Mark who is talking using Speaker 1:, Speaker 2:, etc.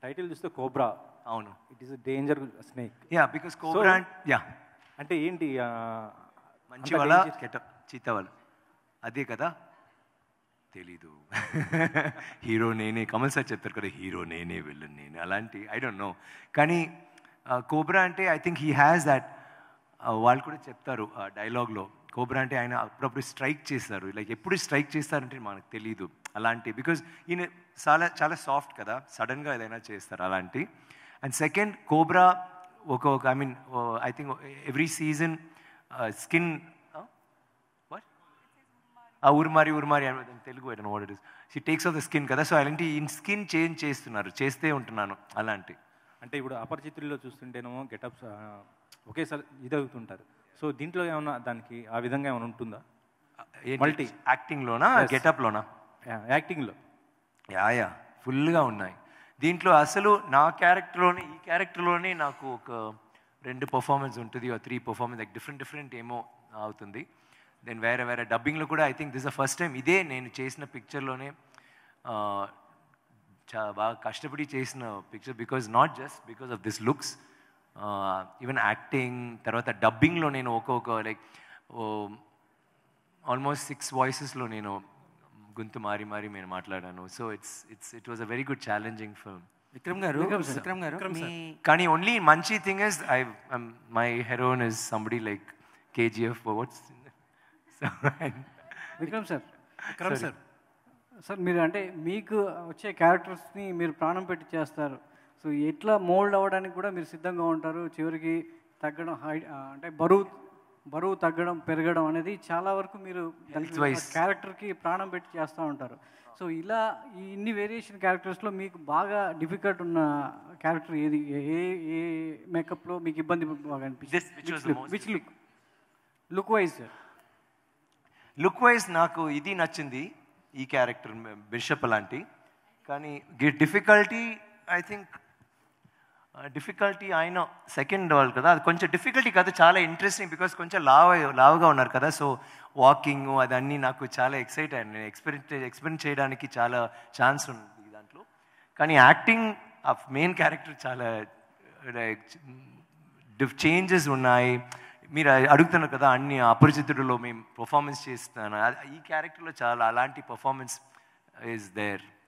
Speaker 1: Title చూస్తే cobra
Speaker 2: అవును
Speaker 1: it is danger snake
Speaker 2: yeah because cobra yeah
Speaker 1: అంటే ఏంటి ఆ,
Speaker 2: మంచి
Speaker 1: అంత
Speaker 2: వాళ్ళ
Speaker 1: danger-
Speaker 2: కెట చీత వాళ్ళు అదే కదా తెలీదు హీరో నేనే కమల్ సార్ చెప్తారు కదా హీరో నేనే విలన్ నేనే అలాంటి ఐ డోంట్ నో కానీ కోబ్రా అంటే I think he has that వాళ్ళు కూడా చెప్తారు ఆ డైలాగ్లో కోబ్రా అంటే ఆయన అప్పుడప్పుడు స్ట్రైక్ చేస్తారు లైక్ ఎప్పుడు స్ట్రైక్ చేస్తారంటే మనకు తెలియదు అలాంటి బికాజ్ ఈయన చాలా చాలా సాఫ్ట్ కదా సడన్గా ఏదైనా చేస్తారు అలాంటి అండ్ సెకండ్ కోబ్రా ఒక ఒక I mean I think every season skin what uh ఉర్మారి ఉర్మారి అని Telugu I what it is she takes off the skin కదా సో అలాంటి స్కిన్ చేంజ్ చేస్తున్నారు చేస్తే ఉంటున్నాను అలాంటి
Speaker 1: అంటే ఇప్పుడు అపరిచితుల్లో చూస్తుంటేనేమో గెటప్స్ ఒకేసారి ఇది అవుతుంటారు సో దీంట్లో ఏమన్నా దానికి ఆ విధంగా ఏమైనా ఉంటుందా
Speaker 2: మల్టీ యాక్టింగ్లోనా
Speaker 1: Yes.
Speaker 2: గెటప్లోనా
Speaker 1: యాక్టింగ్లో
Speaker 2: యా యా ఫుల్గా ఉన్నాయి దీంట్లో అసలు నా క్యారెక్టర్లోనే ఈ క్యారెక్టర్లోనే నాకు ఒక రెండు పర్ఫార్మెన్స్ ఉంటుంది three performance like different different ఏమో అవుతుంది దెన్ వేరే వేరే డబ్బింగ్లో కూడా I think this the first time ఇదే నేను చేసిన పిక్చర్లోనే చాలా బాగా కష్టపడి చేసిన picture because not just because of this looks even acting తర్వాత డబ్బింగ్లో నేను ఒక్కొక్క లైక్ ఆల్మోస్ట్ సిక్స్ వాయిసెస్లో నేను గొంతు మారి మారి నేను మాట్లాడాను so it's it's it was a very good challenging film
Speaker 3: Vikram garu Vikram garu మీ
Speaker 2: కానీ ఓన్లీ మంచి thing is I my heroine is somebody like KGF what's
Speaker 4: Vikram sir
Speaker 2: Vikram sir
Speaker 4: sir మీరు అంటే మీకు వచ్చే క్యారెక్టర్స్ని మీరు ప్రాణం పెట్టి చేస్తారు సో ఎట్లా మోల్డ్ అవ్వడానికి కూడా మీరు సిద్ధంగా ఉంటారు చివరికి తగ్గడం హై ఆ, అంటే బరువు బరువు తగ్గడం పెరగడం అనేది చాలా వరకు మీరు
Speaker 2: Health wise.
Speaker 4: క్యారెక్టర్కి ప్రాణం పెట్టి చేస్తూ ఉంటారు సో ఇలా ఈ ఇన్ని వేరియేషన్ క్యారెక్టర్స్లో మీకు బాగా డిఫికల్ట్ ఉన్న క్యారెక్టర్ ఏది ఏ ఏ మేకప్లో మీకు ఇబ్బంది బాగా
Speaker 2: This, which was the most
Speaker 4: which look look wise sir
Speaker 2: look wise నాకు ఇది నచ్చింది ఈ క్యారెక్టర్ బిషప్ లాంటి కానీ డిఫికల్టీ ఐ థింక్ డిఫికల్టీ ఆయన సెకండ్ వాళ్ళు కదా అది కొంచెం డిఫికల్టీ కాదు చాలా ఇంట్రెస్టింగ్ బికాస్ కొంచెం లావ్ లావుగా ఉన్నారు కదా సో వాకింగ్ అదన్నీ నాకు చాలా ఎక్సైట్ అయ్యాను నేను ఎక్స్పెరిమెంట్ ఎక్స్పెరిమెంట్ చేయడానికి చాలా ఛాన్స్ ఉంది దాంట్లో కానీ యాక్టింగ్ ఆ మెయిన్ క్యారెక్టర్ చాలా చేంజెస్ ఉన్నాయి మీరు అడుగుతున్నారు కదా అన్ని అపరిచితుడిలో మేము పర్ఫార్మెన్స్ చేస్తున్నాను అది- ఈ క్యారెక్టర్లో చాలా అలాంటి పర్ఫార్మెన్స్ ఈజ్ దేర్